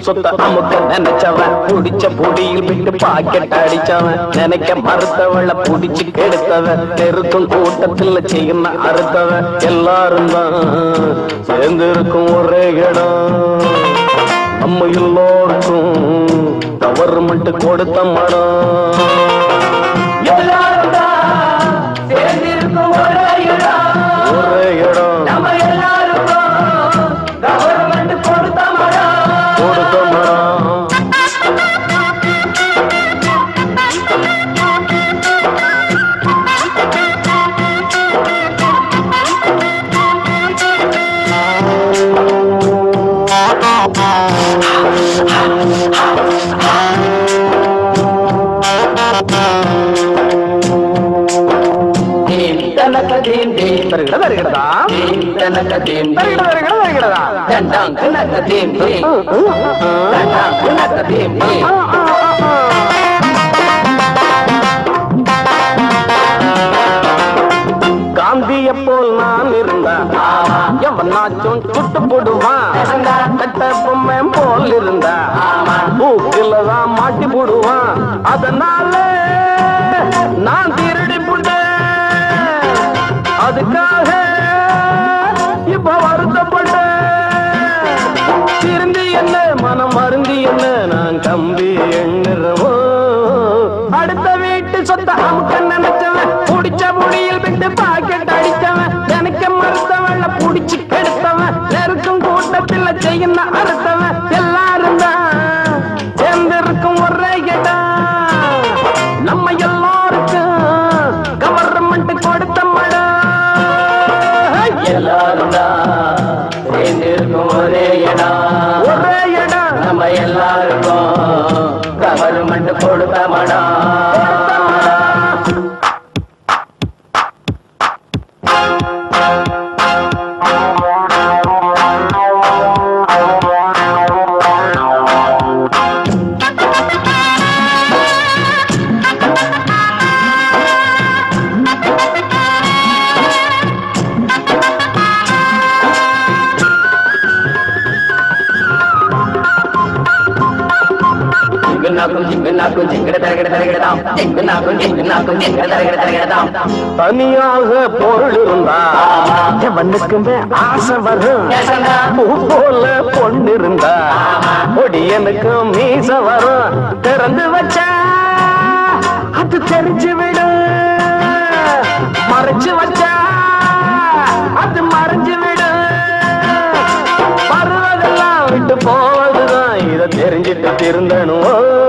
சொத்த அமுக்க நினைச்சவன் புடிச்ச பொடியில் விட்டு பாக்கெட் அடிச்சவன் நினைக்க மறுத்தவள புடிச்சு கெடுத்தவன் நெருக்கும் கூட்டத்தில் செய்யணும் அறுத்தவன் எல்லாரும் தான் சேர்ந்து இருக்கும் ஒரே இடம் நம்ம எல்லோருக்கும் கவர்மெண்ட் கொடுத்த மடம் எல்லாரும் தான் சேர்ந்திருக்கும் ஒரே இடம். ஒரே இடம் நம்ம எல்லாருக்கும் government கொடுத்த மரம். கொடுத்த மடம் தீம் தனக்க தீம் தீம். தருகிட தருகிடதா தீம் தனக்க தீம் தீம். தருகிட தருகிட தருகிடதா தண்டாங் தனக்க தீம் தீம். தண்டாங் தனக்க தீம் தீம். காந்திய போல் நான் இருந்தா எவனாச்சும் சுட்டு போடுவான் கட்ட பொம்மை போல் இருந்தா மூக்கில தான் மாட்டி போடுவான் அதனால நான் திருடி புட்டேன் அதுக்காக இப்ப வருத்தப்பட்டேன் திருந்தி என்ன மனம் மருந்தி என்ன நான் கம்பி எண்ணுறவோ அடுத்த வீட்டு சொத்த அமுக்க நினைச்சவன் புடிச்ச முடியில் விட்டு பாக்கெட் அடிச்சவன் எனக்கு மறுத்தவள புடிச்சு கெடுத்தவன் நெருக்கும் கூட்டத்தில் செய்யணும் அறுத்தவன் எல்லாரும் தான் சேர்ந்திருக்கும் ஒரே இடம் நம்ம எல்லாருக்கும் கவர்மெண்ட் கொடுத்த மடம் எல்லாரும் தான் சேர்ந்திருக்கும் ஒரே இடம். ஒரே இடம் நம்ம எல்லாருக்கும் government கொடுத்த மடம். ஜிங்குனாக்கும் ஜிங்குனாக்கும் ஜிங்கிட தரகிட தரகிடதாம். ஜிங்குனாக்கும் ஜிங்குனாக்கும் ஜிங்கிட தரகிட தரகிடதாம். தனியாக பொருள் இருந்தா எவனுக்குமே ஆசை வரும் நேசந்தா. பூ போல பொண்ணு இருந்தா ஒடி எனக்கு மீச வரும் திறந்து வச்சா அது தெரிஞ்சு விடும் மறைச்சு வச்சா அது மறைஞ்சு விடும் வருவதெல்லாம் விட்டு போவதுதான் இத தெரிஞ்சிட்டு திருந்தணும்